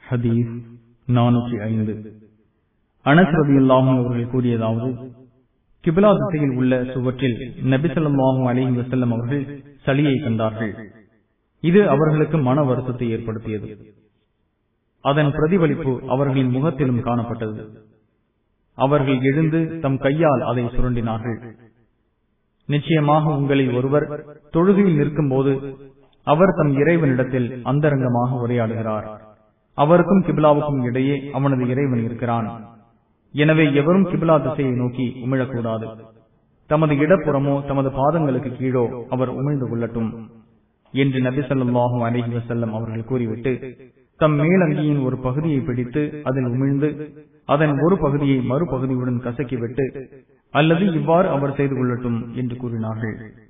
ஹதீஸ் நானூற்றி ஐந்து அனஸ்ரதி அல்லாஹும் அவர்கள் கூறியதாவது கிபிலா திசையில் உள்ள சுவற்றில் நபிசல்லாஹும் அலிஹி வசல்லம் அவர்கள் சளியை கண்டார்கள் இது அவர்களுக்கு மன வருத்தத்தை ஏற்படுத்தியது அதன் பிரதிபலிப்பு அவர்களின் முகத்திலும் காணப்பட்டது அவர்கள் எழுந்து தம் கையால் அதை சுரண்டினார்கள் நிச்சயமாக உங்களில் ஒருவர் தொழுகையில் நிற்கும் போது அவர் தம் இறைவனிடத்தில் அந்தரங்கமாக உரையாடுகிறார் அவருக்கும் கிபிலாவுக்கும் இடையே அவனது இறைவன் இருக்கிறான் எனவே எவரும் கிபிலா திசையை நோக்கி உமிழக்கூடாது தமது இடப்புறமோ தமது பாதங்களுக்கு கீழோ அவர் உமிழ்ந்து கொள்ளட்டும் என்று நபி சொல்லாஹும் அலஹி வசல்லம் அவர்கள் கூறிவிட்டு தம் மேலங்கியின் ஒரு பகுதியை பிடித்து அதில் உமிழ்ந்து அதன் ஒரு பகுதியை மறுபகுதியுடன் கசக்கிவிட்டு அல்லது இவ்வாறு அவர் செய்து கொள்ளட்டும் என்று கூறினார்கள்